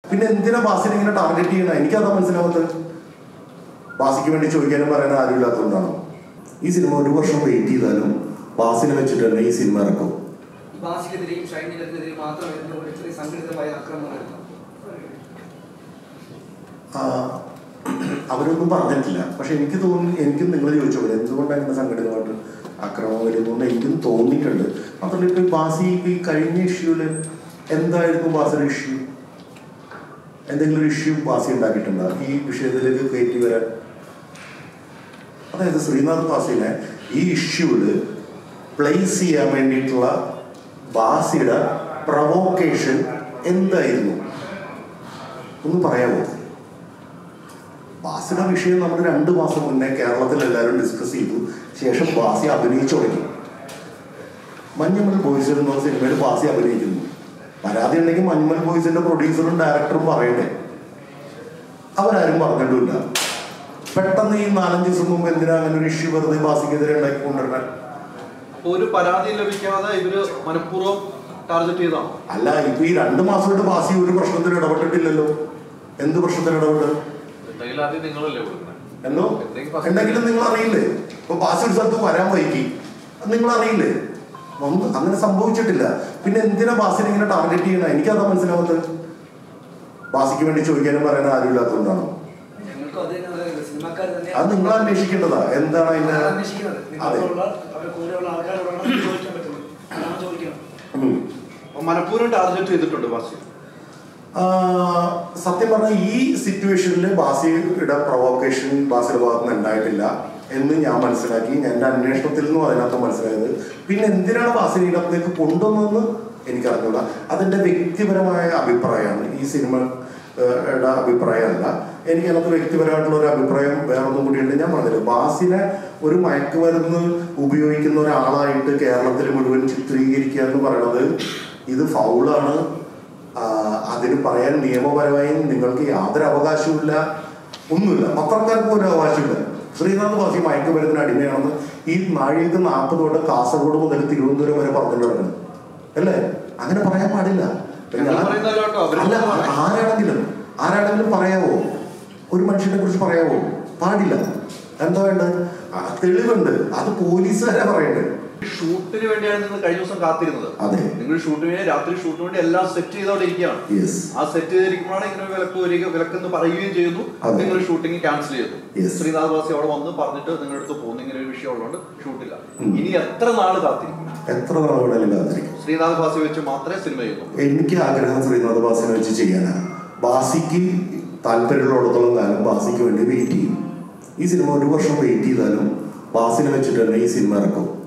പിന്നെ എന്തിനാ ബാസിനെ ഇങ്ങനെ ടാർഗറ്റ് ചെയ്യണം എനിക്കതാ മനസ്സിലാവാത്തത് ബാസിക്ക് വേണ്ടി ചോദിക്കാനും പറയാനും ആരും ഇല്ലാത്തതുകൊണ്ടാണോ ഈ സിനിമ ഒരു വർഷം വെയിറ്റ് ചെയ്താലും ബാസിനെ വെച്ചിട്ട് തന്നെ ഈ സിനിമ ഇറക്കും ബാസിക്കെതിരെയും ഷൈനിനെതിരെയും മാത്രം വരുന്ന ഒരു ഇത്രയും സംഘടിതമായ ആക്രമണമായിരുന്നു ആ, അവരൊന്നും പറഞ്ഞിട്ടില്ല പക്ഷെ എനിക്ക് തോന്നി എനിക്കും നിങ്ങൾ ചോദിച്ചു പോലെ എന്തുകൊണ്ടാണ് ഇങ്ങനെ സംഘടിതമായിട്ട് ആക്രമണം വരുന്നു എനിക്കും തോന്നിയിട്ടുണ്ട് മാത്രമല്ല ഇപ്പൊ ഈ ബാസി ഇപ്പൊ ഈ കഴിഞ്ഞ ഇഷ്യൂല് എന്തായിരുന്നു ബാസിയുടെ ഇഷ്യൂ എന്തെങ്കിലും ഒരു ഇഷ്യൂ ബാസി ഉണ്ടാക്കിയിട്ടുണ്ടോ ഈ വിഷയത്തിലേക്ക് കയറ്റി വരാൻ അതായത് ശ്രീനാഥ് ബാസിനെ ഈ ഇഷ്യൂല് പ്ലേസ് ചെയ്യാൻ വേണ്ടിയിട്ടുള്ള ബാസിയുടെ പ്രവോക്കേഷൻ എന്തായിരുന്നു ഒന്ന് പറയാമോ ബാസിയുടെ വിഷയം നമ്മൾ രണ്ട് മാസം മുന്നേ കേരളത്തിൽ എല്ലാവരും ഡിസ്കസ് ചെയ്തു ശേഷം ബാസി അഭിനയിച്ചു തുടങ്ങി മഞ്ഞമ്മൽ ബോയ്സ് എന്ന സിനിമയിൽ ബാസി അഭിനയിക്കുന്നു പരാതി ഉണ്ടെങ്കിൽ മഞ്ഞമ്മൽ ബോയ്സിന്റെ പ്രൊഡ്യൂസറും ഡയറക്ടറും പറയണ്ടേ അവരാരും പറഞ്ഞിട്ടില്ല പെട്ടെന്ന് ഈ നാലഞ്ച് ദിവസം മുമ്പ് എന്തിനാ അങ്ങനെ ഒരു ഇഷ്യൂ വെറുതെ ബാസിക്കെതിരെ ഉണ്ടാക്കി കൊണ്ടുവരണം അപ്പൊ ഒരു പരാതി ലഭിക്കാതെ ഇവര് മനഃപൂർവ്വം ടാർഗറ്റ് ചെയ്തതാണ് അല്ല ഇപ്പൊ ഈ രണ്ട് മാസമായിട്ട് ബാസി ഒരു പ്രശ്നത്തിൽ ഇടപെട്ടിട്ടില്ലല്ലോ എന്ത് പ്രശ്നത്തിൽ ഇടപെട്ട് എന്തെങ്കിലും ആദ്യം നിങ്ങളല്ലേ കൊടുക്കുന്നത് എന്നോ എന്തെങ്കിലും നിങ്ങൾ അറിയില്ലേ ഇപ്പൊ ബാസി ഒരു സ്ഥലത്ത് വരാൻ വൈകി അത് നിങ്ങൾ അറിയില്ലേ ഒന്നും അങ്ങനെ സംഭവിച്ചിട്ടില്ല പിന്നെ എന്തിനാ ബാസിനെ ഇങ്ങനെ ടാർഗറ്റ് ചെയ്യണം എനിക്കതാ മനസ്സിലാവാത്തത് ബാസിക്ക് വേണ്ടി ചോദിക്കാനും പറയാനും ആരും ഇല്ലാത്തതുകൊണ്ടാണോ ഞങ്ങൾക്കും അത് തന്നെ അറിയില്ല. സിനിമാക്കാർ തന്നെ അത് നിങ്ങൾ അന്വേഷിക്കേണ്ടതാ എന്താണ് അതിന്റെ അതാണ് അന്വേഷിക്കുന്നത് അതെ നിങ്ങളുള്ള അവരുടെ കൂടെയുള്ള ആൾക്കാരോടാണ് ഇത് ചോദിക്കാൻ പറ്റുന്നത് അതാണ് ചോദിക്കണം ഉം. അപ്പൊ മനഃപൂർവ്വം ടാർഗറ്റ് ചെയ്തിട്ടുണ്ട് ബാസി ആ, സത്യം പറഞ്ഞാൽ ഈ സിറ്റുവേഷനിൽ ബാസിയുടെ പ്രൊവോക്കേഷൻ ബാസിയുടെ ഭാഗത്ത് നിന്ന് ഉണ്ടായിട്ടില്ല എന്ന് ഞാൻ മനസ്സിലാക്കി ഞാൻ എൻ്റെ അന്വേഷണത്തിൽ നിന്നും അതിനകത്ത് മനസ്സിലായത് പിന്നെ എന്തിനാണ് ബാസിനെ ഇതിനകത്തേക്ക് കൊണ്ടുവന്നതെന്ന് എനിക്കറിഞ്ഞൂടാ അതെൻ്റെ വ്യക്തിപരമായ അഭിപ്രായമാണ് ഈ സിനിമയുടെ അഭിപ്രായമല്ല എനിക്ക് അതിനകത്ത് വ്യക്തിപരമായിട്ടുള്ള ഒരു അഭിപ്രായം വേറൊന്നും കൂടിയുണ്ട് ഞാൻ പറഞ്ഞില്ല ബാസിനെ ഒരു മയക്കുമരുന്ന് ഉപയോഗിക്കുന്ന ഒരാളായിട്ട് കേരളത്തിൽ മുഴുവൻ ചിത്രീകരിക്കുക എന്ന് പറയുന്നത് ഇത് ഫൗളാണ് ആ, അതിന് പറയാൻ നിയമപരമായി നിങ്ങൾക്ക് യാതൊരു അവകാശവുമില്ല ഒന്നുമില്ല പത്രക്കാർക്ക് ഒരു അവകാശമില്ല ശ്രീനാഥ് ബാസി മയക്കുമരുന്നിന് അടിമയാണെന്ന് ഈ നാഴികക്ക് നാൽപ്പത് തൊട്ട് കാസർഗോഡ് മുതൽ തിരുവനന്തപുരം വരെ പറഞ്ഞിട്ട് നടക്കണം അല്ലേ അങ്ങനെ പറയാൻ പാടില്ല ഇപ്പൊ ഞങ്ങൾ ഞാൻ- പറയുന്നതല്ല കേട്ടോ, അവര് അല്ല പറയുന്നത്. ആരാണെങ്കിലും ആരാണെങ്കിലും പറയാവോ ഒരു മനുഷ്യനെ കുറിച്ച് പറയാവോ പാടില്ല എന്താ വേണ്ടത് ആ, തെളിവുണ്ട് അത് പോലീസുകാരെ പറയണ്ടേ ഷൂട്ടിന് വേണ്ടിയാണ് നിങ്ങൾ കഴിഞ്ഞ ദിവസം കാത്തിരുന്നത് അതെ നിങ്ങൾ ഷൂട്ടിന് വേണ്ടി രാത്രി ഷൂട്ടിന് വേണ്ടി എല്ലാം സെറ്റ് ചെയ്തോടെ ഇരിക്കുകയാണ് യെസ് ആ സെറ്റ് ചെയ്തിരിക്കുമ്പോഴാണ് ഇങ്ങനെ ഒരു വിലക്ക് വരിക വിലക്കെന്ന് പറയുകയും ചെയ്യുന്നു അതെ. നിങ്ങൾ ഷൂട്ടിംഗ് ക്യാൻസൽ ചെയ്തു Yes. ശ്രീനാഥ് വാസി അവിടെ വന്ന് പറഞ്ഞിട്ട് നിങ്ങളുടെ അടുത്ത് പോകുന്ന ഇങ്ങനെ ഒരു വിഷയം ഉള്ളതുകൊണ്ട് ഷൂട്ടില്ല ഉം. ഇനി എത്ര നാള് കാത്തിരിക്കും എത്ര നാൾ വേണമെങ്കിലും കാത്തിരിക്കും ശ്രീനാഥ് വാസി വെച്ച് മാത്രമേ സിനിമ ചെയ്യുന്നു എനിക്ക് ആഗ്രഹം ശ്രീനാഥ് ബാസിനെ വെച്ച് ചെയ്യാനാണ് ബാസിക്ക് താല്പര്യമുള്ളിടത്തോളം കാലം ബാസിക്ക് വേണ്ടി വെയിറ്റ് ചെയ്യും ഈ സിനിമ ഒരു വർഷം വെയിറ്റ് ചെയ്താലും ബാസിനെ വെച്ചിട്ട് തന്നെ ഈ സിനിമ ഇറക്കും